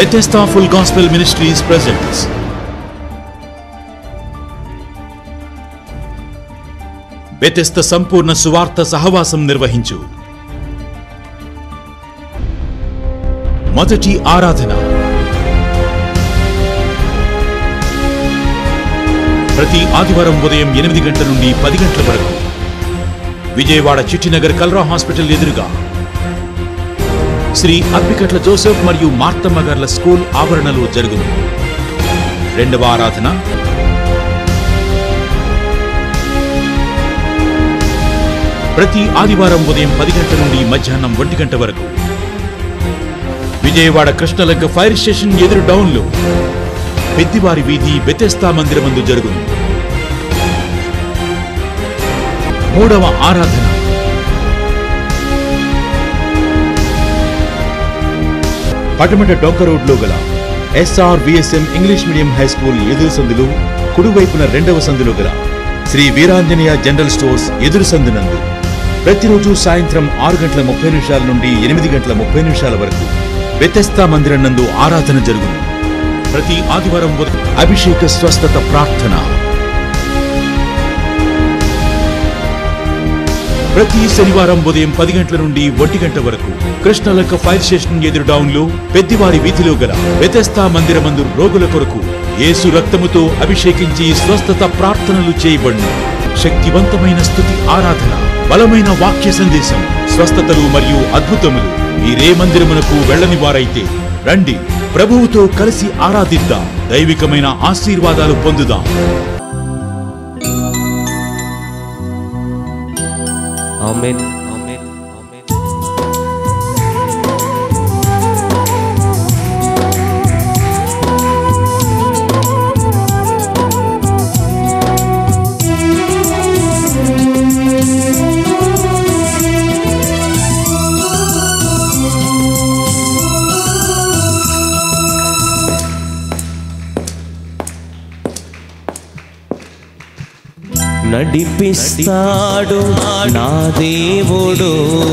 Bethesda Full Gospel Ministries presents Bethesda సంపూర్ణ సువార్త సహవాసం నిర్వహించు మొదటి ఆరాధన ప్రతి ఆదివారం ఉదయం ఎనిమిది గంటల నుండి పది గంటల వరకు విజయవాడ చిట్టినగర్ కల్రా హాస్పిటల్ ఎదురుగా శ్రీ అప్పికట్ల జోసెఫ్ మరియు మార్తమ్మ గార్ల స్కూల్ ఆవరణలో జరుగును రెండవ ఆరాధన ప్రతి ఆదివారం ఉదయం పది గంటల నుండి మధ్యాహ్నం ఒంటి గంట వరకు విజయవాడ కృష్ణలంక ఫైర్ స్టేషన్ ఎదురు డౌన్లో పెద్దివారి వీధి బెతెస్తా మందిరమందు జరుగును మూడవ ఆరాధన పటమట డొంక రోడ్లో గల SR VSM English medium high school ఎదురు సందులు కుడివైపున రెండవ సందులో గల శ్రీ వీరాంజనేయ జనరల్ స్టోర్స్ ఎదురు సందునందు ప్రతిరోజు సాయంత్రం ఆరు గంటల ముప్పై నిమిషాల నుండి ఎనిమిది గంటల ముప్పై నిమిషాల వరకు వ్యతస్థా మందిరం నందు ఆరాధన జరుగును ప్రతి ఆదివారం ఉదయం అభిషేక స్వస్థత ప్రార్థన ప్రతి శనివారం ఉదయం పది గంటల నుండి ఒంటి గంట వరకు కృష్ణలంక ఫైర్ స్టేషన్ ఎదురు డౌన్లో పెద్దివారి వీధిలో గల వ్యతస్థా మందిరమందు రోగుల కొరకు యేసు రక్తముతో అభిషేకించి స్వస్థత ప్రార్థనలు చేయబడును శక్తివంతమైన స్థుతి ఆరాధన బలమైన వాక్య సందేశం స్వస్థతలు మరియు అద్భుతములు మీరే మందిరమునకు వెళ్ళని వారైతే రండి ప్రభువుతో కలిసి ఆరాధిద్దాం దైవికమైన ఆశీర్వాదాలు పొందుదాం ఆమేన్ ఆమేన్ ఆమేన్ నడిపిస్తాడు నా దేవుడు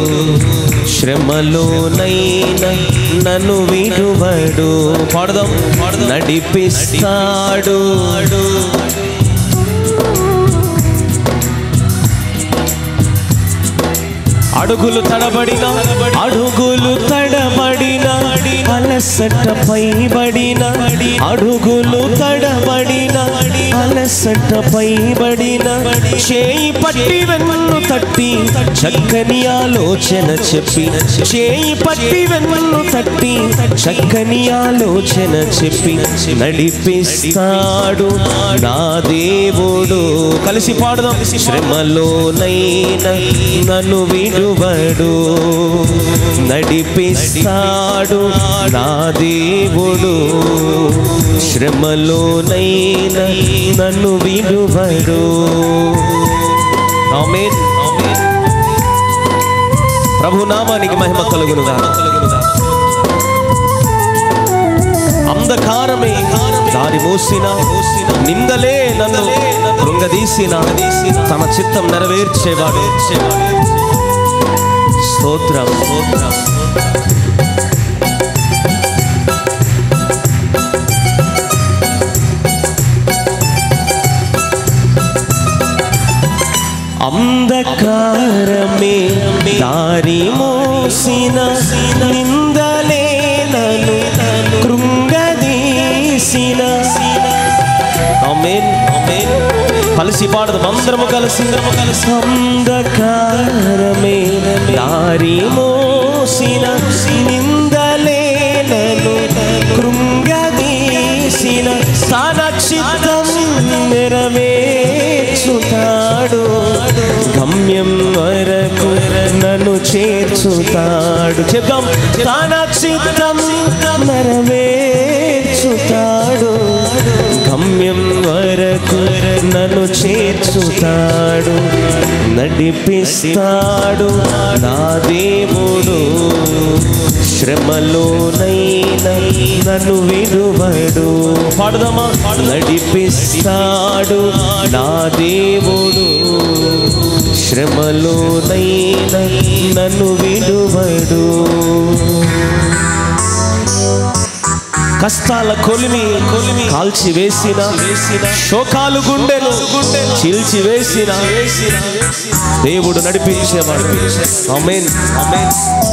శ్రమలోనైనా నన్ను విడువడు పాడదాం నడిపిస్తాడు అడుగులు తడబడిన అడుగులు తడబడిన అలసట పైబడిన అడుగులు తడబడిన అలసట పైబడిన చేయి పట్టి వెన్ను తట్టి చక్కని ఆలోచన చెప్పి చేయి పట్టి వెన్ను తట్టి చక్కని ఆలోచన చెప్పి నడిపిస్తాడు నా దేవుడు కలిసి పాడదాం శ్రమలోనైనా నన్ను విడువడు నడిపిస్తాడు నా దేవుడు శ్రమలోనైనా నన్ను విడువడు ఆమేన్ ఆమేన్ ప్రభు నామానికి మహిమ కలుగునుగా అంధకారమే దారి మూసిన నిందలే నన్ను కృంగదీసిన తన చిత్తం నెరవేర్చేవాడు స్తోత్రం స్తోత్రం అంధకారమే దారి మోసిన నిందలే నన్ను కృంగదీసిన ఆమేన్ ఆమేన్ కలిసి పాడదు అందరము కలిసి కలిసి అంధకారమే దారి మోసిన నిందలే నన్ను కృంగదీసిన తన చిత్తం నెరవేర్చుతాడు గమ్యం వరకు నన్ను చేర్చుతాడు చెప్దాం తన చిత్తం నెరవేర్చుతాడు గమ్యం వరకు నన్ను చేర్చుతాడు నడిపిస్తాడు నా దేవుడు శ్రమలోనైనా నన్ను విడువడు పాడుదామా నడిపిస్తాడు నా దేవుడు శ్రమలోనైనా నన్ను విడువడు కష్టాల కొలిమి కొలిమి కాల్చి వేసిన వేసిన శోకాలు గుండెను గుండె చీల్చి వేసిన వేసిన దేవుడు నడిపించేవాడు అమేన్ అమేన్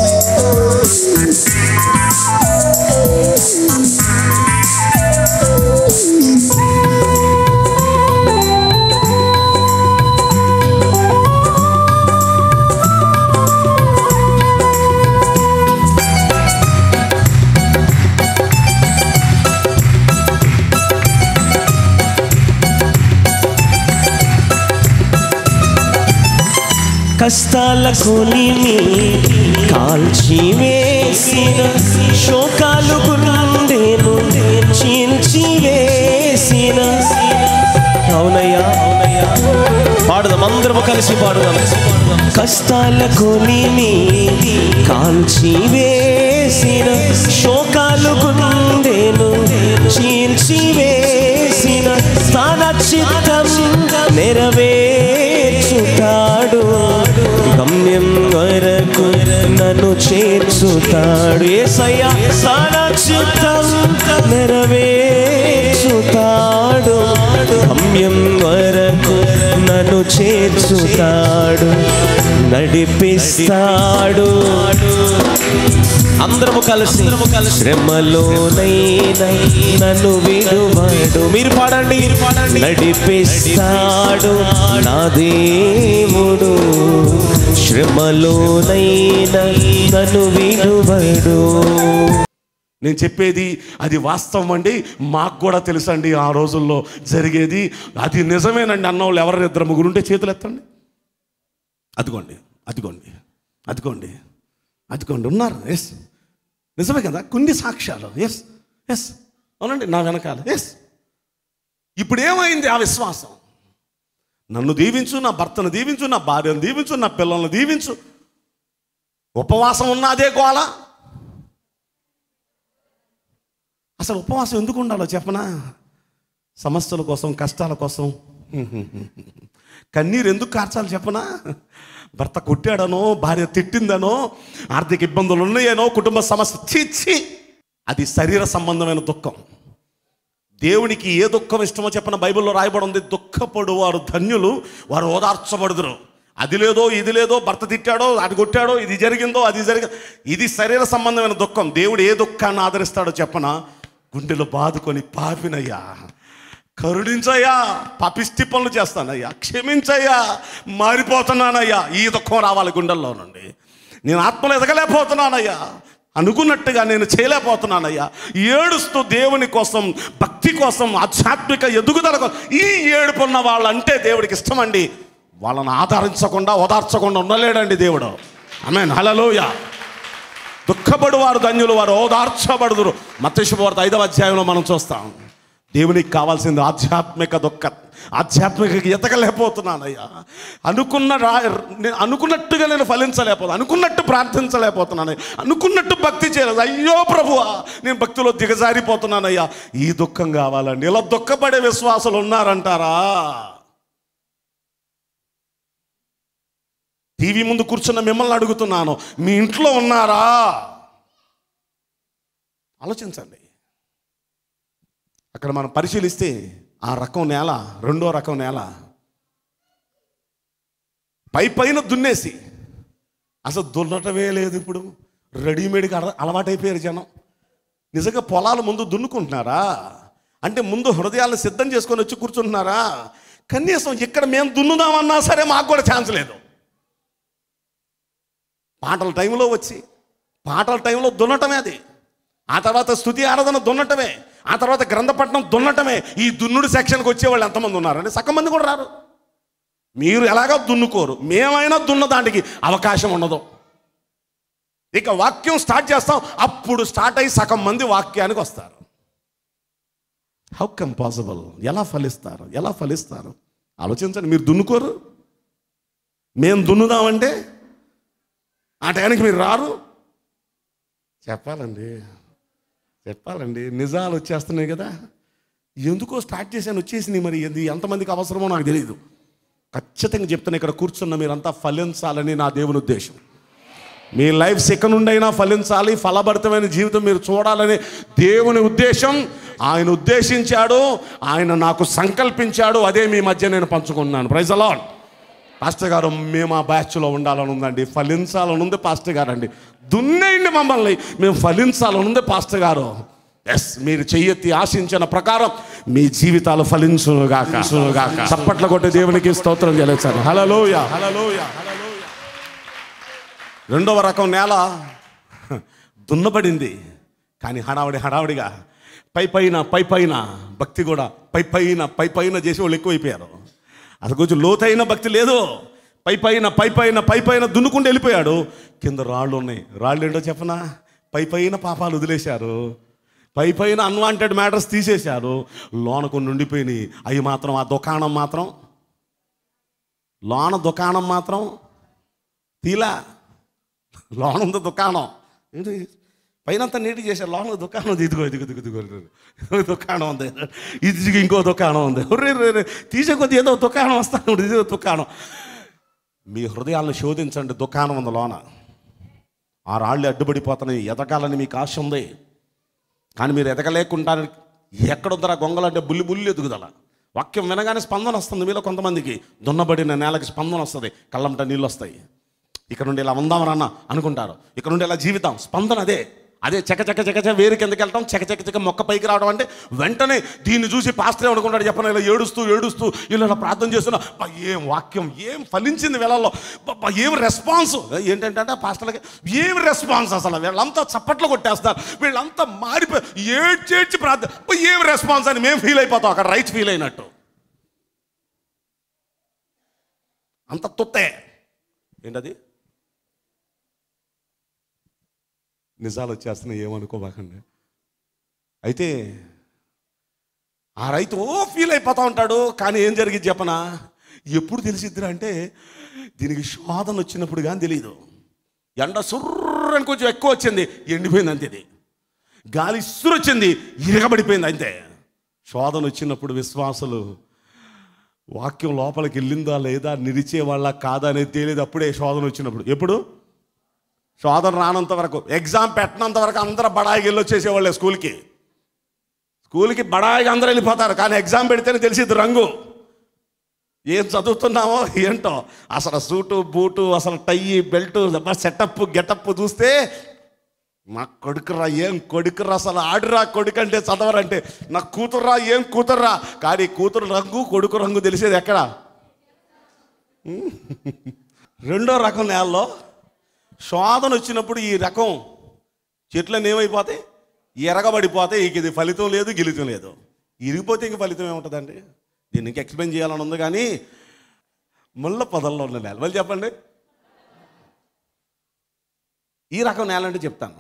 కష్టాల కొలిమి కాల్చి వేసిన శోకాలు గుండెను చీల్చి వేసిన అవునయ్యా అవునయ్యా పాడుదాం అందరము కలిసి పాడుదాం కష్టాల కొలిమి కాల్చి వేసిన శోకాలు గుండెను చీల్చి వేసిన స్థాన చిత్తం నెరవేర్చుతాడు గమ్యం వరకు నన్ను చేర్చుతాడు ఏసయ్యా స్థాన చిత్తం నెరవేర్చుతాడు గమ్యం వరకు నన్ను చేర్చుతాడు నడిపిస్తాడు అందరము కలిసి శ్రమలోనైనా నన్ను విడువాడు మీరు పాడండి నడిపిస్తాడు నా దేవుడు శ్రమలోనైనా నన్ను విడువడు నేను చెప్పేది అది వాస్తవం అండి మాకు కూడా తెలుసండి ఆ రోజుల్లో జరిగేది అది నిజమేనండి అన్నవాళ్ళు ఎవరైనా ఇద్దరు ముగ్గురు ఉంటే చేతులు ఎత్తండి అదిగోండి అదిగోండి అదిగోండి అదిగోండి ఉన్నారు ఎస్ నిజమే కదా కొన్ని సాక్ష్యాలు ఎస్ ఎస్ అవునండి నా వెనకాల ఎస్ ఇప్పుడు ఏమైంది ఆ విశ్వాసం నన్ను దీవించు నా భర్తను దీవించు నా భార్యను దీవించు నా పిల్లలను దీవించు ఉపవాసం ఉన్న అదే గోళ అసలు ఉపవాసం ఎందుకు ఉండాలో చెప్పనా సమస్యల కోసం కష్టాల కోసం కన్నీరు ఎందుకు కార్చాలి చెప్పనా భర్త కొట్టాడనో భార్య తిట్టిందనో ఆర్థిక ఇబ్బందులు ఉన్నాయనో కుటుంబ సమస్య చీచి అది శరీర సంబంధమైన దుఃఖం దేవునికి ఏ దుఃఖం ఇష్టమో చెప్పిన బైబిల్లో రాయబడి ఉంది దుఃఖపడు వారు ధన్యులు వారు ఓదార్చబడుదురు అది లేదో ఇది లేదో భర్త తిట్టాడో అది కొట్టాడో ఇది జరిగిందో అది జరిగి ఇది శరీర సంబంధమైన దుఃఖం దేవుడు ఏ దుఃఖాన్ని ఆదరిస్తాడో చెప్పన గుండెలు బాదుకొని పాపినయ్యా కరుణించయ్యా పాపిష్టి పనులు చేస్తానయ్యా క్షమించయ్యా మారిపోతున్నానయ్యా ఈ దుఃఖం రావాలి గుండెల్లో నుండి నేను ఆత్మలో ఎదగలేకపోతున్నానయ్యా అనుకున్నట్టుగా నేను చేయలేకపోతున్నానయ్యా ఏడుస్తూ దేవుని కోసం భక్తి కోసం ఆధ్యాత్మిక ఎదుగుదల కోసం ఈ ఏడుపున్న వాళ్ళంటే దేవుడికి ఇష్టమండి వాళ్ళని ఆదరించకుండా ఓదార్చకుండా ఉండలేడండి దేవుడు ఆమె హలలోయ దుఃఖపడు వారు ధన్యులు వారు ఓదార్చబడుదురు మత్స్యవార్త ఐదవ అధ్యాయంలో మనం చూస్తాం దేవునికి కావాల్సింది ఆధ్యాత్మిక దుఃఖ ఆధ్యాత్మిక ఎతకలేకపోతున్నానయ్యా అనుకున్న రా నేను అనుకున్నట్టుగా నేను ఫలించలేకపోతున్నాను అనుకున్నట్టు ప్రార్థించలేకపోతున్నాను అనుకున్నట్టు భక్తి చేయలేదు అయ్యో ప్రభువా నేను భక్తిలో దిగజారిపోతున్నానయ్యా ఈ దుఃఖం కావాలండి ఇలా దుఃఖపడే విశ్వాసులు ఉన్నారంటారా టీవీ ముందు కూర్చున్న మిమ్మల్ని అడుగుతున్నాను మీ ఇంట్లో ఉన్నారా ఆలోచించండి అక్కడ మనం పరిశీలిస్తే ఆ రకం నేల రెండో రకం నేల పై పైన దున్నేసి అసలు దున్నటమే లేదు ఇప్పుడు రెడీమేడ్గా అల- అలవాటైపోయారు జనం నిజంగా పొలాలు ముందు దున్నుకుంటున్నారా అంటే ముందు హృదయాలను సిద్ధం చేసుకొని వచ్చి కూర్చుంటున్నారా కనీసం ఇక్కడ మేము దున్నుదామన్నా సరే మాకు కూడా ఛాన్స్ లేదు పాటల టైంలో వచ్చి పాటల టైంలో దున్నటమే అది ఆ తర్వాత స్థుతి ఆరాధన దున్నటమే ఆ తర్వాత గ్రంథపట్నం దున్నటమే ఈ దున్నుడు సెక్షన్కి వచ్చేవాళ్ళు ఎంతమంది ఉన్నారండి సగం మంది కూడా రారు మీరు ఎలాగో దున్నుకోరు మేమైనా దున్న దానికి అవకాశం ఉండదు ఇక వాక్యం స్టార్ట్ చేస్తాం అప్పుడు స్టార్ట్ అయ్యి సగం మంది వాక్యానికి వస్తారు హౌ కమ్ పాసిబుల్ ఎలా ఫలిస్తారు ఎలా ఫలిస్తారు ఆలోచించండి మీరు దున్నుకోరు మేము దున్నుదామంటే ఆ టైంకి మీరు రారు చెప్పాలండి చెప్పాలండి నిజాలు వచ్చేస్తున్నాయి కదా ఎందుకో స్టార్ట్ చేశాను వచ్చేసింది మరి ఇది ఎంతమందికి అవసరమో నాకు తెలియదు ఖచ్చితంగా చెప్తాను ఇక్కడ కూర్చున్న మీరంతా ఫలించాలని నా దేవుని ఉద్దేశం మీ లైఫ్ సెకండ్ నుండైనా ఫలించాలి ఫలభరితమైన జీవితం మీరు చూడాలని దేవుని ఉద్దేశం ఆయన ఉద్దేశించాడు ఆయన నాకు సంకల్పించాడు అదే మీ మధ్య నేను పంచుకున్నాను ప్రైజ్ అలాడ్ పాస్టర్ గారు మేము ఆ బ్యాచ్లో ఉండాలని ఉందండి ఫలించాలని ఉంది పాస్టర్ గారు అండి దున్నేయండి మమ్మల్ని మేము ఫలించాలని ఉంది పాస్టర్ గారు ఎస్ మీరు చెయ్యెత్తి ఆశించిన ప్రకారం మీ జీవితాలు ఫలించునుగాక చప్పట్ల కొట్టే దేవునికి స్తోత్రం చేయలేదు హలలోయ హలలోయ రెండవ రకం నేల దున్నబడింది కానీ హడావుడి హడావుడిగా పై పైన పై పైన భక్తి కూడా పై పైన పై పైన చేసి వాళ్ళు ఎక్కువైపోయారు అసలు కొంచెం లోతైన భక్తి లేదు పై పైన పై పైన పై పైన దున్నుకుంటూ వెళ్ళిపోయాడు కింద రాళ్ళు ఉన్నాయి రాళ్ళు ఏంటో చెప్పనా పై పైన పాపాలు వదిలేశారు పై పైన అన్వాంటెడ్ మ్యాటర్స్ తీసేశారు లోన కొన్ని ఉండిపోయినాయి అవి మాత్రం ఆ దుకాణం మాత్రం లోన దుకాణం మాత్రం తీలా లోన ఉంది దుకాణం ఏంటి పైనంతా నీటి చేశారు లోన దుకాణం ఉంది. ఇదిగో ఇదిగో ఇదిగో ఇదిగో ఇదిగో. దుకాణం ఉంది ఇది ఇంకో దుకాణం ఉంది రే రే రే తీసే కొద్ది ఏదో దుకాణం వస్తాను ఇదిగో దుకాణం మీ హృదయాలను శోధించండి దుకాణం ఉంది లోన ఆ రాళ్ళు అడ్డుపడిపోతున్నాయి ఎదగాలని మీకు ఆశ ఉంది కానీ మీరు ఎదగలేకుండా ఎక్కడుందరా గొంగలు అంటే బుల్లి బుల్లి ఎదుగుదల వాక్యం వినగానే స్పందన వస్తుంది మీలో కొంతమందికి దున్నబడిన నేలకి స్పందన వస్తుంది కళ్ళంట నీళ్ళు వస్తాయి ఇక్కడ నుండి ఇలా ఉందామరన్న అనుకుంటారు ఇక్కడ నుండి ఇలా జీవితం స్పందన అదే అదే చక చక చక చక వేరు కిందకి వెళ్ళటం చక చక చక మొక్క పైకి రావడం అంటే వెంటనే దీన్ని చూసి పాస్టర్ అనుకుంటాడు చెప్పను ఇలా ఏడుస్తూ ఏడుస్తూ ఇలా ఇలా ప్రార్థన చేస్తున్నా "అబ్బా, ఏం వాక్యం ఏం ఫలించింది వీళ్ళల్లో అబ్బా, ఏం రెస్పాన్స్ ఏంటంటే అంటే పాస్టర్లకి ఏం రెస్పాన్స్ అసలు వీళ్ళంతా చప్పట్లు కొట్టేస్తారు వీళ్ళంతా మారిపోయి ఏడ్చేడ్చి ప్రార్థన అబ్బా, ఏం రెస్పాన్స్ అని మేము ఫీల్ అయిపోతాం అక్కడ రైట్ ఫీల్ అయినట్టు అంత తుత్తే ఏంటది నిజాలు వచ్చేస్తున్నాయి ఏమనుకోబాకండి అయితే ఆ రైతు ఓ ఫీల్ అయిపోతా ఉంటాడు కానీ ఏం జరిగింది చెప్పనా ఎప్పుడు తెలిసిద్దిరా అంటే దీనికి శోధన వచ్చినప్పుడు కానీ తెలియదు ఎండ సుర్రని కొంచెం ఎక్కువ వచ్చింది ఎండిపోయింది అంతే ఇది గాలి ఇసురు వచ్చింది ఇరగబడిపోయింది అంతే శోధన వచ్చినప్పుడు విశ్వాసులు వాక్యం లోపలికి వెళ్ళిందా లేదా నిలిచే వాళ్ళ కాదా అనేది తెలియదు అప్పుడే శోధన వచ్చినప్పుడు ఎప్పుడు శోధన రానంత వరకు ఎగ్జామ్ పెట్టినంత వరకు అందరూ బడాయికి వెళ్ళి వచ్చేసేవాళ్ళే స్కూల్కి స్కూల్కి బడాయిగా అందరూ వెళ్ళిపోతారు కానీ ఎగ్జామ్ పెడితేనే తెలిసిద్ది రంగు ఏం చదువుతున్నామో ఏంటో అసలు సూటు బూటు అసలు టై బెల్ట్ సెటప్ గెటప్ చూస్తే మా కొడుకురా ఏం కొడుకురా అసలు ఆడురా కొడుకు అంటే చదవరంటే నా కూతుర్రా ఏం కూతుర్రా కానీ కూతురు రంగు కొడుకు రంగు తెలిసేది ఎక్కడ ఉమ్. రెండో రకం నేలలో శోధన వచ్చినప్పుడు ఈ రకం చెట్లను ఏమైపోతాయి ఎరగబడిపోతే ఇక ఇది ఫలితం లేదు గిలితం లేదు ఇరిగిపోతే ఇంక ఫలితం ఏముంటుందండి దీన్ని ఇంకా ఎక్స్ప్లెయిన్ చేయాలని ఉంది కానీ ముళ్ళ పొదల్లో ఉన్న నేల మళ్ళీ చెప్పండి ఈ రకం నేల అంటే చెప్తాను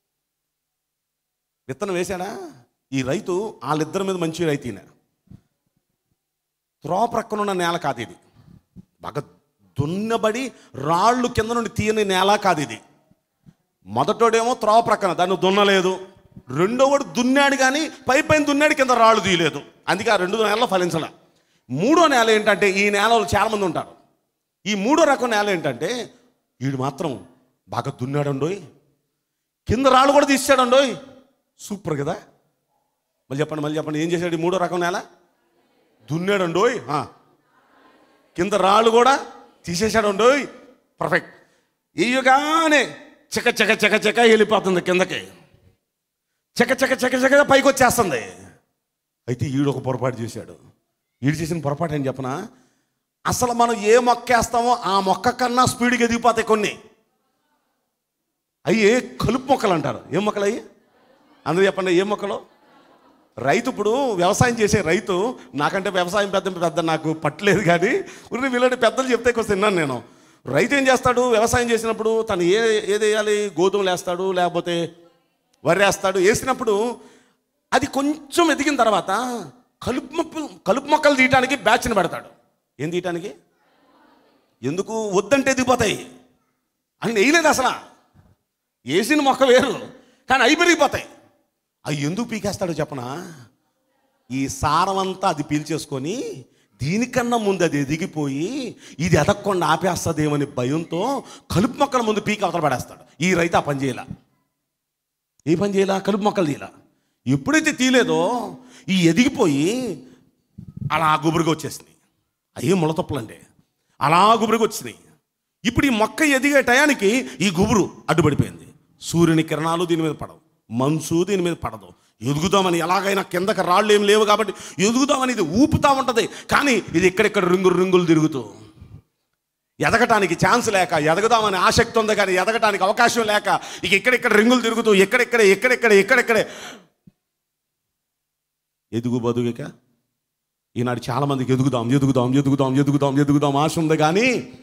విత్తనం వేశాడా ఈ రైతు వాళ్ళిద్దరి మీద మంచి రైతు ఈయన త్రోవ ప్రక్కన ఉన్న నేల కాదు ఇది బాగా దున్నబడి రాళ్ళు కింద నుండి తీయని నేల కాదు ఇది మొదటోడేమో త్రోవ ప్రక్కన దాన్ని దున్నలేదు రెండోవాడు దున్నాడు కానీ పై పైన దున్నాడు కింద రాళ్ళు తీయలేదు అందుకే ఆ రెండు నేలలో ఫలించాల మూడో నేల ఏంటంటే ఈ నేలలో చాలామంది ఉంటారు ఈ మూడో రకం నేల ఏంటంటే వీడు మాత్రం బాగా దున్నాడండోయ్ కింద రాళ్ళు కూడా తీసాడండోయ్ సూపర్ కదా మళ్ళీ చెప్పండి మళ్ళీ చెప్పండి ఏం చేశాడు ఈ మూడో రకం నేల దున్నాడండోయ్ ఆ. కింద రాళ్ళు కూడా తీసేశాడండోయ్ పర్ఫెక్ట్ ఇయ్యగానే చక చక చక చక వెళ్ళిపోతుంది కిందకి చక చక చక చక పైకి వచ్చేస్తుంది అయితే ఈడు ఒక పొరపాటు చేశాడు ఈడు చేసిన పొరపాటు ఏం చెప్పనా అసలు మనం ఏ మొక్క వేస్తామో ఆ మొక్క కన్నా స్పీడ్గా ఎదిగిపోతాయి కొన్ని అయ్యి కలుపు మొక్కలు అంటారు ఏం మొక్కలు అయ్యి అందరూ చెప్పండి ఏం మొక్కలు రైతు ఇప్పుడు వ్యవసాయం చేసే రైతు నాకంటే వ్యవసాయం పెద్ద పెద్ద నాకు పట్టలేదు కానీ ఉన్ని వీళ్ళని పెద్దలు చెప్తే కొంచెం తిన్నాను నేను రైతు ఏం చేస్తాడు వ్యవసాయం చేసినప్పుడు తను ఏ ఏది వేయాలి గోధుమలు వేస్తాడు లేకపోతే వరి వేస్తాడు వేసినప్పుడు అది కొంచెం ఎదిగిన తర్వాత కలుపు మొక్కలు కలుపు మొక్కలు తీయటానికి బ్యాచ్ని పెడతాడు ఏం తీయటానికి ఎందుకు వద్దంటే ఎదిగిపోతాయి అని వేయలేదు అసలు వేసిన మొక్క వేరు కానీ అవి పెరిగిపోతాయి అవి ఎందుకు పీకేస్తాడో చెప్పనా ఈ సారం అంతా అది పీల్చేసుకొని దీనికన్నా ముందు అది ఎదిగిపోయి ఇది ఎదగకుండా ఆపేస్తుందేమని భయంతో కలుపు మొక్కల ముందు పీకి అవతల పడేస్తాడు ఈ రైతు ఆ పని చేయలా ఏ పని చేయలా కలుపు మొక్కలు తీయలా ఎప్పుడైతే తీయలేదో ఈ ఎదిగిపోయి అలా గుబురుగా వచ్చేసినాయి అయ్యే ముళ్ళతొప్పలండి అలా గుబురుగా వచ్చినాయి ఇప్పుడు ఈ మొక్క ఎదిగే టయానికి ఈ గుబురు అడ్డుపడిపోయింది సూర్యుని కిరణాలు దీని మీద పడవు మంచు దీని మీద పడదు ఎదుగుదామని ఎలాగైనా కిందకి రాళ్ళు ఏం లేవు కాబట్టి ఎదుగుదామని ఇది ఊపుతా ఉంటుంది కానీ ఇది ఎక్కడెక్కడ రింగులు రింగులు తిరుగుతూ ఎదగటానికి ఛాన్స్ లేక ఎదగదామని ఆసక్తి ఉంది కానీ ఎదగటానికి అవకాశం లేక ఇక ఎక్కడెక్కడ రింగులు తిరుగుతూ ఎక్కడెక్కడ ఎక్కడెక్కడ ఎక్కడెక్కడే ఎదుగు బదుగక ఈనాడు చాలా మందికి ఎదుగుదాం ఎదుగుదాం ఎదుగుదాం ఎదుగుదాం ఎదుగుదాం ఆశ ఉంది కానీ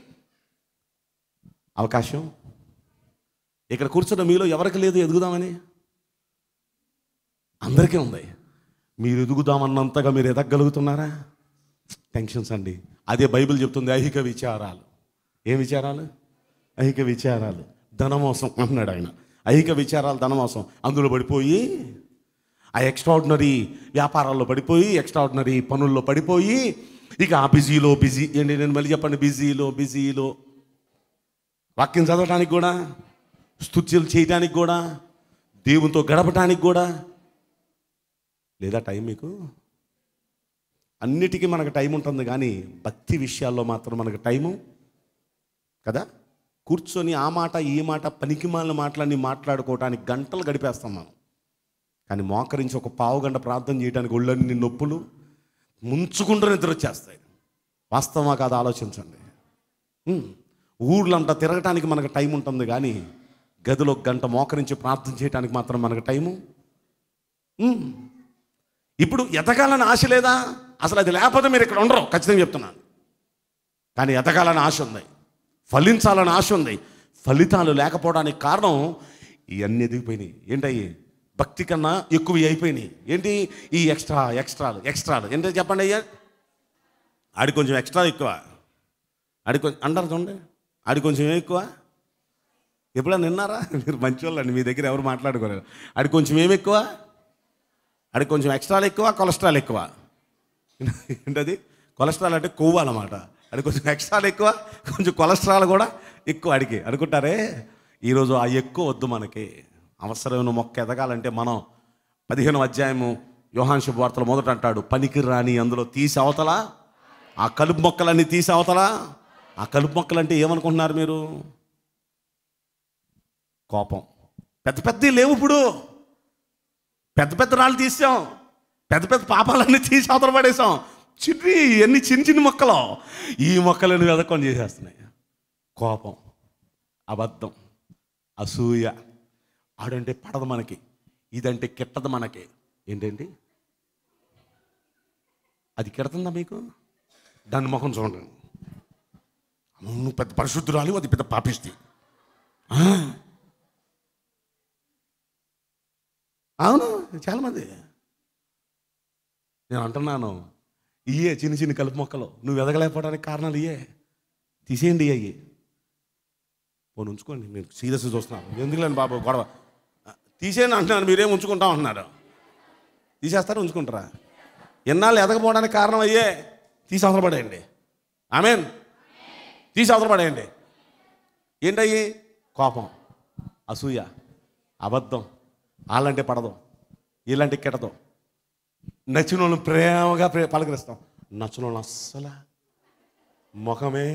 అవకాశం ఇక్కడ కూర్చున్న మీలో ఎవరికి లేదు ఎదుగుదామని అందరికీ ఉంది మీరు ఎదుగుదామన్నంతగా మీరు ఎదగలుగుతున్నారా టెన్షన్స్ అండి అదే బైబిల్ చెప్తుంది ఐహిక విచారాలు ఏం విచారాలు ఐహిక విచారాలు ధనమోసం అంటున్నాడు ఆయన ఐహిక విచారాలు ధనమోసం అందులో పడిపోయి ఆ ఎక్స్ట్రాడినరీ వ్యాపారాల్లో పడిపోయి ఎక్స్ట్రాడినరీ పనుల్లో పడిపోయి ఇక ఆ బిజీలో బిజీ ఏంటి నేను మళ్ళీ చెప్పండి బిజీలో బిజీలో వాక్యం చదవటానికి కూడా స్తుత్యులు చేయటానికి కూడా దేవునితో గడపటానికి కూడా లేదా టైం మీకు అన్నిటికీ మనకు టైం ఉంటుంది కానీ భక్తి విషయాల్లో మాత్రం మనకు టైము కదా కూర్చొని ఆ మాట ఈ మాట పనికిమాలిన మాటలన్నీ మాట్లాడుకోవటానికి గంటలు గడిపేస్తాం మనం కానీ మోకరించి ఒక పావు గంట ప్రార్థన చేయడానికి ఒళ్ళన్ని నొప్పులు ముంచుకుంటూ నిద్ర వచ్చేస్తాయి వాస్తవమా కాదు ఆలోచించండి ఉమ్. ఊర్లంతా తిరగటానికి మనకు టైం ఉంటుంది కానీ గదిలో ఒక గంట మోకరించి ప్రార్థన చేయడానికి మాత్రం మనకు టైము ఉమ్. ఇప్పుడు ఎదగాలని ఆశ లేదా అసలు అది లేకపోతే మీరు ఇక్కడ ఉండరు ఖచ్చితంగా చెప్తున్నాను కానీ ఎదగాలని ఆశ ఉంది ఫలించాలని ఆశ ఉంది ఫలితాలు లేకపోవడానికి కారణం ఇవన్నీ ఎదిగిపోయినాయి ఏంటయ్యి భక్తి కన్నా ఎక్కువ అయిపోయినాయి ఏంటి ఈ ఎక్స్ట్రా ఎక్స్ట్రాలు ఎక్స్ట్రాలు ఏంటో చెప్పండి అయ్యా ఆడి కొంచెం ఎక్స్ట్రా ఎక్కువ ఆడి కొంచెం అంటారు చూడండి ఆడి కొంచెం ఏం ఎక్కువ ఎప్పుడన్నా విన్నారా మీరు మంచి వాళ్ళండి మీ దగ్గర ఎవరు మాట్లాడుకోలేరు ఆడి కొంచెం ఏం ఎక్కువ ఆడి కొంచెం ఎక్స్ట్రాలు ఎక్కువ కొలెస్ట్రాల్ ఎక్కువ ఏంటది కొలెస్ట్రాల్ అంటే కొవ్వు అన్నమాట అది కొంచెం ఎక్స్ట్రాల్ ఎక్కువ కొంచెం కొలెస్ట్రాల్ కూడా ఎక్కువ అడిగి అనుకుంటారే ఈరోజు ఆ ఎక్కువ వద్దు మనకి అవసరమైన మొక్క ఎదగాలంటే మనం పదిహేను అధ్యాయము యోహాన్ శుభవార్తలు మొదట అంటాడు పనికి రాని అందులో తీసి అవతల ఆ కలుపు మొక్కలన్నీ తీసి అవతల ఆ కలుపు మొక్కలు అంటే ఏమనుకుంటున్నారు మీరు కోపం పెద్ద పెద్ద లేవు ఇప్పుడు పెద్ద పెద్ద రాళ్ళు తీసాం పెద్ద పెద్ద పాపాలన్నీ తీసి అవతల పడేసాం చిన్ని ఎన్ని చిన్న చిన్న మొక్కలు ఈ మొక్కలను వెదకొని చేసేస్తున్నాయి కోపం అబద్ధం అసూయ ఆడంటే పడదు మనకి ఇదంటే కిట్టదు మనకి ఏంటండి అది కిడతుందా మీకు దాని ముఖం చూడండి నువ్వు పెద్ద పరిశుద్ధురాలు అది పెద్ద పాపిsti ఆ? అవును చాలామంది నేను అంటున్నాను ఇయే చిన్న చిన్న కలుపు మొక్కలు నువ్వు ఎదగలేకపోవడానికి కారణాలు ఇయే తీసేయండి అయ్యి పోనీ ఉంచుకోండి మీరు సీరియస్గా చూస్తున్నారు ఎందుకులేండి బాబు గొడవ తీసేయండి అంటున్నాను మీరేం ఉంచుకుంటా ఉంటున్నారు తీసేస్తారా ఉంచుకుంటారా ఎన్నాళ్ళు ఎదగపోవడానికి కారణం అయ్యే తీసి అవసరం పడేయండి ఆమెన్ తీసి అవసరం పడేయండి ఏంటయ్యి కోపం అసూయ అబద్ధం వాళ్ళంటే పడదు వీళ్ళంటే కిటదు నచ్చిన వాళ్ళని ప్రేమగా ప్రే పలకరిస్తాం నచ్చిన వాళ్ళని అస్సలు ముఖమే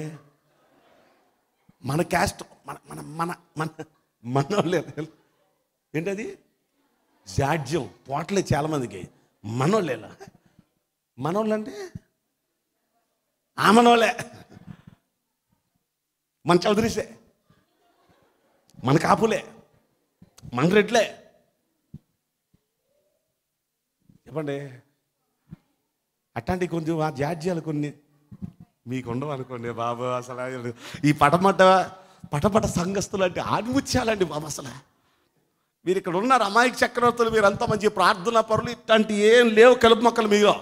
మన క్యాస్ట్ మన మన మన మన మన వాళ్ళే ఏంటది జాడ్యం పోట్లే చాలా మందికి మనోళ్ళేలా మనోళ్ళు అంటే ఆ మనోళ్ళే మన చౌదరిసే మన కాపులే మన రెడ్లే చెప్పండి అట్లాంటి కొంచెం ఆ జాడ్యాలు కొన్ని మీకు ఉండవు అనుకోండి బాబు అసలు ఈ పటమట పటపట సంఘస్థులు అంటే ఆడిముచ్చాలండి బాబు అసలు మీరు ఇక్కడ ఉన్నారు అమాయక చక్రవర్తులు మీరు అంత మంచి ప్రార్థన పరులు ఇట్లాంటి ఏం లేవు కలుపు మొక్కలు మీలో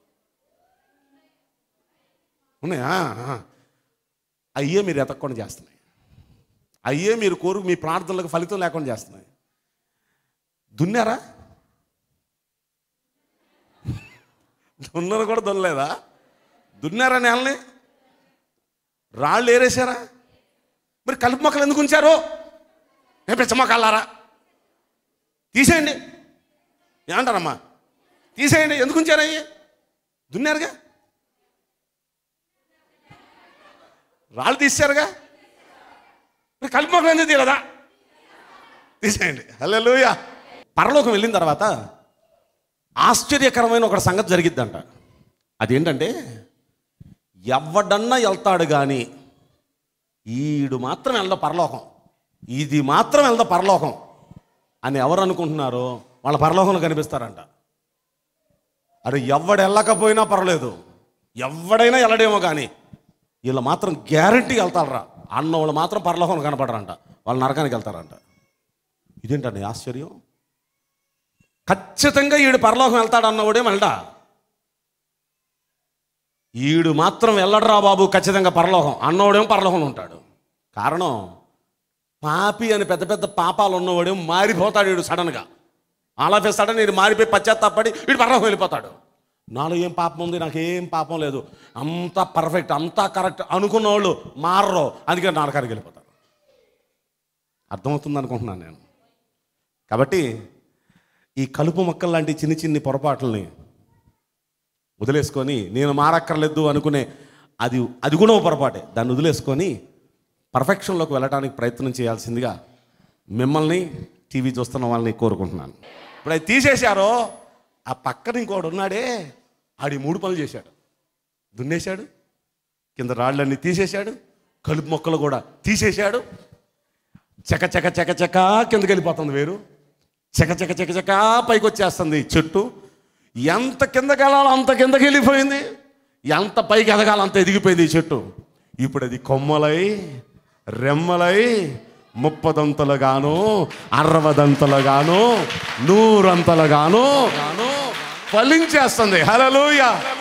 ఉన్నాయా ఆ. అయ్యే మీరు ఎతక్కుండా చేస్తున్నాయి అయ్యే మీరు కోరు మీ ప్రార్థనలకు ఫలితం లేకుండా చేస్తున్నాయి దున్నారా దున్నను కూడా దున్నలేదా దున్నారా నేలని రాళ్ళు ఏరేశారా మరి కలుపు మొక్కలు ఎందుకు ఉంచారు ఏ పిచ్చ మొక్కలారా తీసేయండి ఏమంటారమ్మా తీసేయండి ఎందుకు ఉంచారు అయ్యి దున్నారుగా రాళ్ళు తీసారుగా మరి కలుపు మొక్కలు ఎందుకు తీయలేదా తీసేయండి హలో పరలోకం వెళ్ళిన తర్వాత ఆశ్చర్యకరమైన ఒక సంగతి జరిగిద్దంట అదేంటంటే ఎవడన్నా వెళ్తాడు కానీ ఈడు మాత్రం వెళ్దా పరలోకం ఇది మాత్రం వెళ్దా పరలోకం అని ఎవరు అనుకుంటున్నారో వాళ్ళ పరలోకంలో కనిపిస్తారంట అరే ఎవడు వెళ్ళకపోయినా పర్లేదు ఎవడైనా వెళ్ళడేమో కానీ వీళ్ళు మాత్రం గ్యారంటీ వెళ్తారా అన్న వాళ్ళు మాత్రం పరలోకం కనపడరంట వాళ్ళు నరకానికి వెళ్తారంట ఇదేంటండి ఆశ్చర్యం ఖచ్చితంగా ఈడు పరలోకం వెళ్తాడు అన్నవాడే వెళ్ళడా ఈడు మాత్రం వెళ్ళడరా బాబు ఖచ్చితంగా పరలోకం అన్నవాడేమో పరలోకంలో ఉంటాడు కారణం పాపి అని పెద్ద పెద్ద పాపాలు ఉన్నవాడేమో మారిపోతాడు వీడు సడన్గా ఆల్ సడన్ వీడు మారిపోయి పశ్చాత్తాపడి వీడు పరలోకం వెళ్ళిపోతాడు నాలో ఏం పాపం ఉంది నాకు ఏం పాపం లేదు అంతా పర్ఫెక్ట్ అంతా కరెక్ట్ అనుకున్న వాళ్ళు మారరు అందుకే నరకానికి వెళ్ళిపోతారు అర్థమవుతుంది అనుకుంటున్నాను నేను కాబట్టి ఈ కలుపు మొక్కలు లాంటి చిన్ని చిన్ని పొరపాట్లని వదిలేసుకొని నేను మారక్కర్లేదు అనుకునే అది అది కూడా ఓ పొరపాటే దాన్ని వదిలేసుకొని పర్ఫెక్షన్లోకి వెళ్ళడానికి ప్రయత్నం చేయాల్సిందిగా మిమ్మల్ని టీవీ చూస్తున్న వాళ్ళని కోరుకుంటున్నాను ఇప్పుడు అది తీసేశారో ఆ పక్కన ఇంకోడు ఉన్నాడే ఆడి మూడు పనులు చేశాడు దున్నేశాడు కింద రాళ్ళన్నీ తీసేశాడు కలుపు మొక్కలు కూడా తీసేశాడు చక చక చక చక కిందకి వెళ్ళిపోతుంది వేరు చక చక చక చక పైకి వచ్చేస్తుంది చెట్టు ఎంత కిందకి వెళ్ళాలో అంత కిందకి వెళ్ళిపోయింది ఎంత పైకి ఎదగాలో అంత ఎదిగిపోయింది ఈ చెట్టు ఇప్పుడు అది కొమ్మలై రెమ్మలై ముప్పదంతలుగాను అరవదంతలుగాను నూరంతలుగాను ఫలించేస్తుంది హలలోయ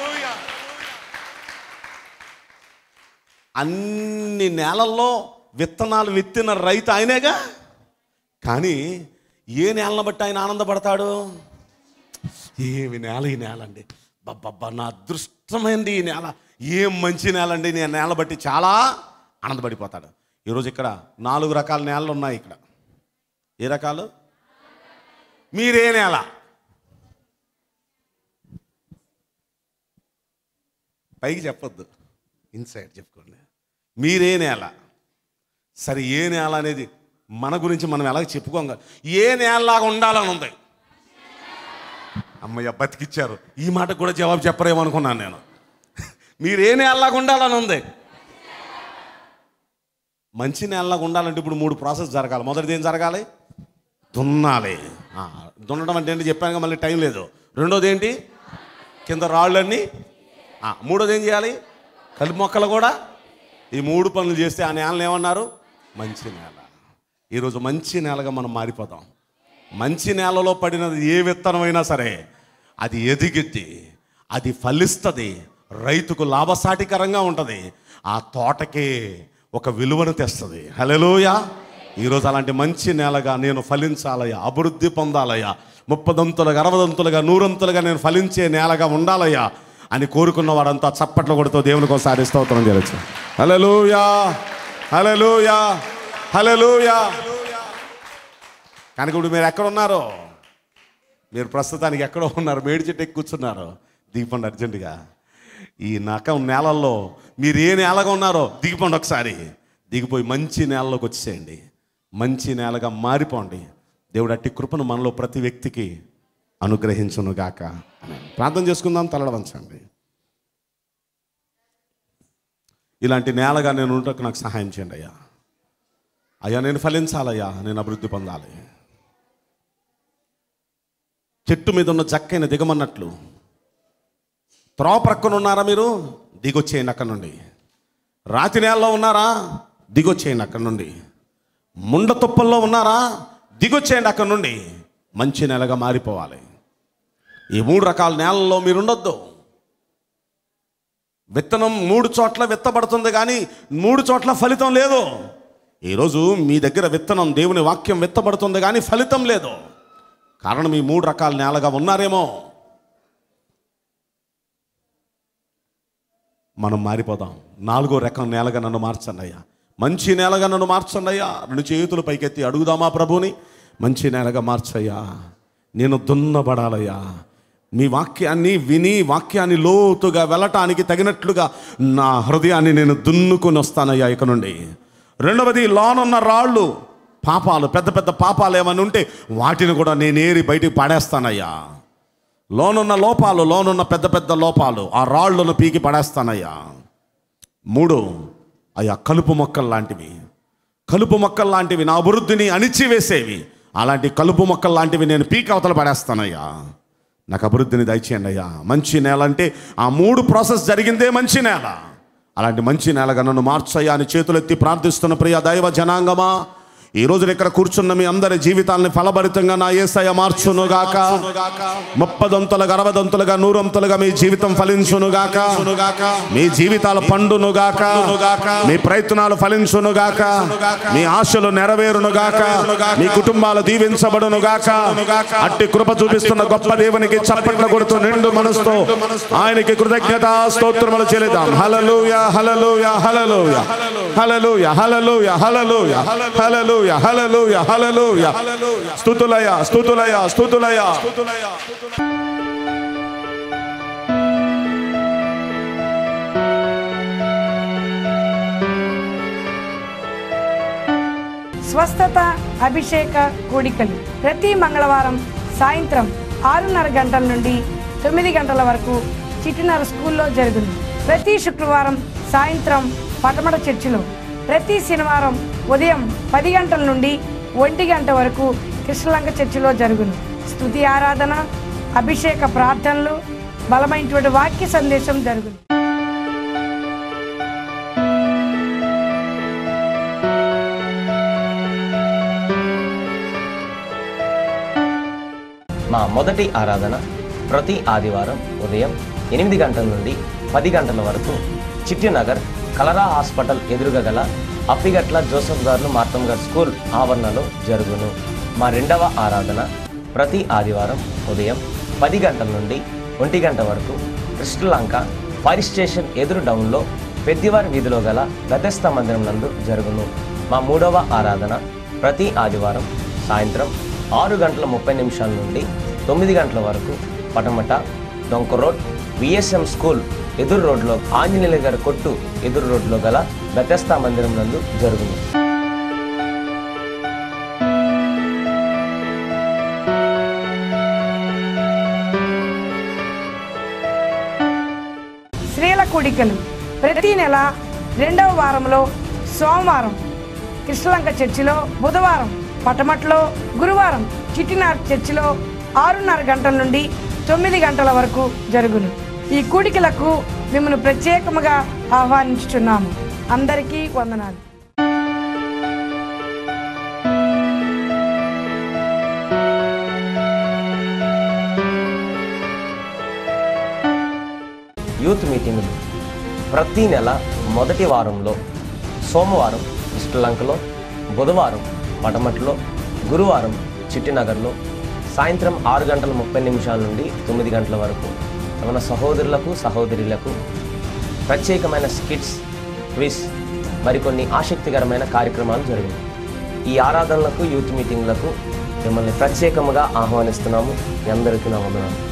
అన్ని నేలల్లో విత్తనాలు విత్తిన రైతు ఆయనేగా కానీ ఏ నేలను బట్టి ఆయన ఆనందపడతాడు ఏమి నేల ఈ నేల అండి బబ్బబ్బా నా అదృష్టమైంది ఈ నేల ఏం మంచి నేల అండి నేను నేల బట్టి చాలా ఆనందపడిపోతాడు ఈరోజు ఇక్కడ నాలుగు రకాల నేలలు ఉన్నాయి ఇక్కడ ఏ రకాలు మీరే నేల పైకి చెప్పొద్దు ఇన్సైడ్ చెప్పుకోండి మీరే నేల సరే ఏ నేల అనేది మన గురించి మనం ఎలా చెప్పుకోం కదా ఏ నేలలాగా ఉండాలని ఉంది అమ్మయ్య బతికిచ్చారు ఈ మాటకు కూడా జవాబు చెప్పరేమో అనుకున్నాను నేను మీరు ఏ నేలలాగా ఉండాలని ఉంది మంచి నేలలాగా ఉండాలంటే ఇప్పుడు మూడు ప్రాసెస్ జరగాలి మొదటిది ఏం జరగాలి దున్నాలి ఆ, దున్నడం అంటే ఏంటి చెప్పాను కదా, మళ్ళీ టైం లేదు రెండోది ఏంటి కింద రాళ్ళన్నీ ఆ, మూడోది ఏం చేయాలి కలుపు మొక్కలు కూడా ఈ మూడు పనులు చేస్తే ఆ నేలను ఏమన్నారు మంచి నేల ఈరోజు మంచి నేలగా మనం మారిపోతాం మంచి నేలలో పడినది ఏ విత్తనమైనా సరే అది ఎదిగిద్ది అది ఫలిస్తుంది రైతుకు లాభసాటికరంగా ఉంటుంది ఆ తోటకే ఒక విలువను తెస్తుంది హలోయా ఈరోజు అలాంటి మంచి నేలగా నేను ఫలించాలయ్యా అభివృద్ధి పొందాలయ్యా ముప్పదంతులుగా అరవదంతులుగా నూరంతులుగా నేను ఫలించే నేలగా ఉండాలయ్యా అని కోరుకున్న వాడంతా చప్పట్లు కొడుతూ దేవునికి ఒకసారి స్తోత్రం చేయొచ్చు హలలుయా హలలుయా హలలుయా కనుక ఇప్పుడు మీరు ఎక్కడ ఉన్నారో మీరు ప్రస్తుతానికి ఎక్కడో ఉన్నారు మేడి చెట్టు ఎక్కి కూర్చున్నారు దిగిపోండి అర్జెంటుగా ఈ నకం నేలల్లో మీరు ఏ నేలగా ఉన్నారో దిగిపోండి ఒకసారి దిగిపోయి మంచి నేలలోకి వచ్చేసేయండి మంచి నేలగా మారిపోండి దేవుడు అట్టి కృపను మనలో ప్రతి వ్యక్తికి అనుగ్రహించును గాక ఆమేన్. ప్రార్థన చేసుకుందాం తలడవంచండి ఇలాంటి నేలగా నేను ఉండటకు నాకు సహాయం చేయండి అయ్యా అయ్యా నేను ఫలించాలయ్యా నేను అభివృద్ధి పొందాలి చెట్టు మీద ఉన్న జక్కైన దిగమన్నట్లు త్రోవ ప్రక్కన ఉన్నారా మీరు దిగొచ్చేయండి అక్కడ నుండి రాతి నేలలో ఉన్నారా దిగొచ్చేయండి అక్కడ నుండి ముండ తుప్పల్లో ఉన్నారా దిగొచ్చేయండి అక్కడ నుండి మంచి నెలగా మారిపోవాలి ఈ మూడు రకాల నేలల్లో మీరు ఉండొద్దు విత్తనం మూడు చోట్ల విత్తబడుతుంది కానీ మూడు చోట్ల ఫలితం లేదు ఈరోజు మీ దగ్గర విత్తనం దేవుని వాక్యం విత్తబడుతుంది కానీ ఫలితం లేదు కారణం ఈ మూడు రకాల నేలగా ఉన్నారేమో మనం మారిపోదాం నాలుగో రకం నేలగా నన్ను మార్చండి అయ్యా మంచి నేలగా నన్ను మార్చండి అయ్యా రెండు చేతులు పైకెత్తి అడుగుదామా ప్రభుని మంచి నేలగా మార్చయ్యా నేను దున్నబడాలయ్యా మీ వాక్యాన్ని విని వాక్యాన్ని లోతుగా వెళ్ళటానికి తగినట్లుగా నా హృదయాన్ని నేను దున్నుకొని వస్తానయ్యా ఇక నుండి రెండవది లోనున్న రాళ్ళు పాపాలు పెద్ద పెద్ద పాపాలు ఏమైనా ఉంటే వాటిని కూడా నేనేరి బయటికి పడేస్తానయ్యా లోనున్న లోపాలు లోనున్న పెద్ద పెద్ద లోపాలు ఆ రాళ్ళను పీకి పడేస్తానయ్యా మూడు అయ్యా కలుపు మొక్కలు లాంటివి కలుపు మొక్కలు లాంటివి నా అభివృద్ధిని అణిచివేసేవి అలాంటి కలుపు మొక్కలు లాంటివి నేను పీక అవతల పడేస్తానయ్యా నాకు అభివృద్ధిని దయచేయండి అయ్యా మంచి నేల అంటే ఆ మూడు ప్రాసెస్ జరిగిందే మంచి నేల అలాంటి మంచి నేలగా నన్ను మార్చయ్యా అని చేతులెత్తి ప్రార్థిస్తున్న ప్రియ దైవ జనాంగమా ఈ రోజున ఇక్కడ కూర్చున్న మీ అందరి జీవితాలని ఫలభరితంగా నా ఏసయ మార్చునుగాక ముప్పదంతులుగా అరవదంతులుగా నూరంతులుగా మీ జీవితం ఫలించునుగాక మీ జీవితాల పండునుగాక మీ ప్రయత్నాలు ఫలించునుగాక మీ ఆశలు నెరవేరునుగాక మీ కుటుంబాలు దీవించబడునుగాక అట్టి కృప చూపిస్తున్న గొప్ప దేవునికి చప్పట్లు కొడుతూ నిండు మనసుతో ఆయనకి కృతజ్ఞత స్తోత్రములు చెల్లిద్దాం హలలుయ హలలుయ హలలుయ హలలుయ హలలుయ హలలుయ హలలుయ హలలుయ హలలుయ స్తుతులయ స్తుతులయ స్తుతులయ స్వస్థత అభిషేక కూడికలు ప్రతి మంగళవారం సాయంత్రం ఆరున్నర గంటల నుండి తొమ్మిది గంటల వరకు చిట్టినర స్కూల్లో జరుగును ప్రతి శుక్రవారం సాయంత్రం పటమట చర్చిలో ప్రతి శనివారం ఉదయం పది గంటల నుండి ఒంటి గంట వరకు కృష్ణలంక చర్చిలో జరుగును స్తుతి ఆరాధన అభిషేక ప్రార్థనలు బలమైనటువంటి వాక్య సందేశం జరుగును మా మొదటి ఆరాధన ప్రతి ఆదివారం ఉదయం ఎనిమిది గంటల నుండి పది గంటల వరకు చిట్టినగర్ కలరా హాస్పిటల్ ఎదురుగా గల అప్పిగట్ల జోసఫ్ గారు మార్తం గారు స్కూల్ ఆవరణలో జరుగును మా రెండవ ఆరాధన ప్రతి ఆదివారం ఉదయం పది గంటల నుండి ఒంటి గంట వరకు కృష్ణలంక ఫైర్ స్టేషన్ ఎదురు డౌన్లో పెద్దివారి వీధిలో గల గతస్థ మందిరం నందు జరుగును మా మూడవ ఆరాధన ప్రతి ఆదివారం సాయంత్రం ఆరు గంటల ముప్పై నిమిషాల నుండి తొమ్మిది గంటల వరకు పటమట డొంక రోడ్ విఎస్ఎం స్కూల్ ఎదురు రోడ్లో ఆంజనేయుల గారి కొట్టు ఎదురు రోడ్లో గల బెతస్తా మందిరం నందు జరుగును స్త్రీల కూడికలు ప్రతి నెల రెండవ వారంలో సోమవారం కృష్ణలంక చర్చిలో బుధవారం పటమట్లో గురువారం చిట్టినార్ చర్చిలో ఆరున్నర గంటల నుండి తొమ్మిది గంటల వరకు జరుగును ఈ కూడికలకు మిమ్మల్ని ప్రత్యేకముగా ఆహ్వానించుచున్నాము అందరికీ వందనాలు యూత్ మీటింగులు ప్రతి నెల మొదటి వారంలో సోమవారం శ్రీలంకలో బుధవారం పటమట్లో గురువారం చిట్టినగర్లో సాయంత్రం ఆరు గంటల ముప్పై నిమిషాల నుండి తొమ్మిది గంటల వరకు మన సహోదరులకు సహోదరులకు ప్రత్యేకమైన స్కిట్స్ క్విజ్ మరికొన్ని ఆసక్తికరమైన కార్యక్రమాలు జరిగాయి ఈ ఆరాధనలకు యూత్ మీటింగ్లకు మిమ్మల్ని ప్రత్యేకముగా ఆహ్వానిస్తున్నాము మీ అందరికీ నా వందనాలు